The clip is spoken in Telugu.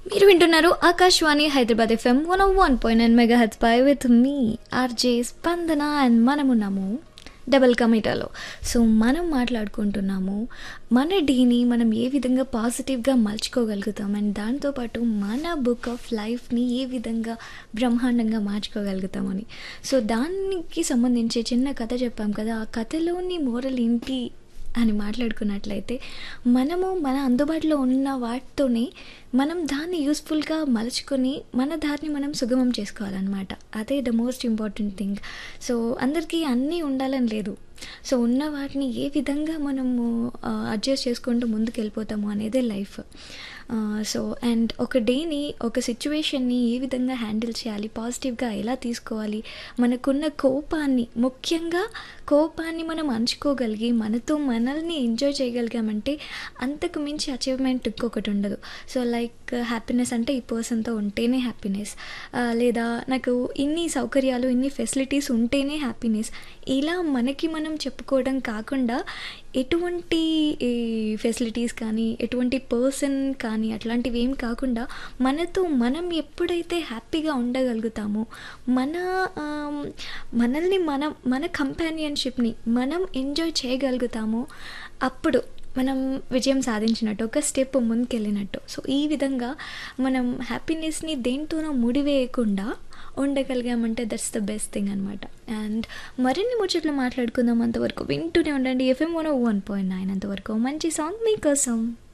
మీరు వింటున్నారు Akashvani Hyderabad FM one one point nine mega హెచ్ పై విత్ మీ ఆర్జే స్పందన అండ్ మనమున్నాము డబల్ కమిటాలో సో మనం మాట్లాడుకుంటున్నాము మన డీని మనం ఏ విధంగా పాజిటివ్గా మలుచుకోగలుగుతాం అండ్ దాంతోపాటు మన బుక్ ఆఫ్ లైఫ్ని ఏ విధంగా బ్రహ్మాండంగా మార్చుకోగలుగుతామని సో దానికి సంబంధించి చిన్న కథ చెప్పాం కదా ఆ కథలోని మోరల్ ఏంటి అని మాట్లాడుకున్నట్లయితే మనము మన అందుబాటులో ఉన్న వాటితోనే మనం దాన్ని యూస్ఫుల్గా మలుచుకొని మన దారిని మనం సుగమం చేసుకోవాలన్నమాట అదే the most important thing so అందరికీ అన్నీ ఉండాలని లేదు సో ఉన్న వాటిని ఏ విధంగా మనము అడ్జస్ట్ చేసుకుంటూ ముందుకు వెళ్ళిపోతాము అనేదే లైఫ్ సో అండ్ ఒక డేని ఒక సిచ్యువేషన్ని ఏ విధంగా హ్యాండిల్ చేయాలి పాజిటివ్గా ఎలా తీసుకోవాలి మనకున్న కోపాన్ని ముఖ్యంగా కోపాన్ని మనం అంచుకోగలిగి మనతో మనల్ని ఎంజాయ్ చేయగలిగామంటే అంతకు మించి అచీవ్మెంట్ ఇంకొకటి ఉండదు సో లైక్ హ్యాపీనెస్ అంటే ఈ పర్సన్తో ఉంటేనే హ్యాపీనెస్ లేదా నాకు ఇన్ని సౌకర్యాలు ఇన్ని ఫెసిలిటీస్ ఉంటేనే హ్యాపీనెస్ ఇలా మనకి మనం చెప్పుకోవడం కాకుండా ఎటువంటి ఫెసిలిటీస్ కానీ ఎటువంటి పర్సన్ కానీ అట్లాంటివి ఏం కాకుండా మనతో మనం ఎప్పుడైతే హ్యాపీగా ఉండగలుగుతామో మన మనల్ని మనం మన కంపానియన్షిప్ని మనం ఎంజాయ్ చేయగలుగుతామో అప్పుడు మనం విజయం సాధించినట్టు ఒక స్టెప్ ముందుకెళ్ళినట్టు సో ఈ విధంగా మనం హ్యాపీనెస్ని దేంతోనో ముడివేయకుండా ఉండగలిగామంటే దట్స్ ద బెస్ట్ థింగ్ అనమాట అండ్ మరిన్ని ముచ్చట్లు మాట్లాడుకుందాం అంతవరకు వింటూనే ఉండండి FM one one point nine అంతవరకు మంచి సాంగ్ మీకోసం